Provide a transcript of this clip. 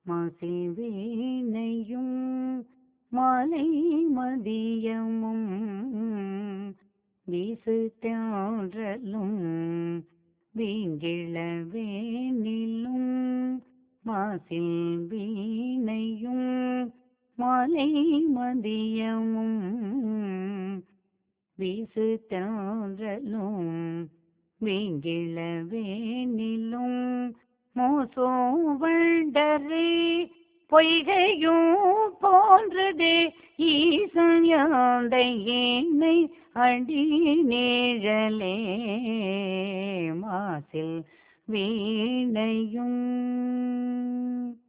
மாசில் வீணையும் மாலை மதியமும் வீசு தாழலும் வீங்கிழ வேணிலும் மாசில் வீணையும் மாலை மதியமும் வீசு தாழலும் வீங்கிழ வேணிலும் மோசோ வண்டரே பொய்கையும் போன்றதே ஈசன்யாண்டை ஏனை அடி நிழலே மாசில் வீணையும்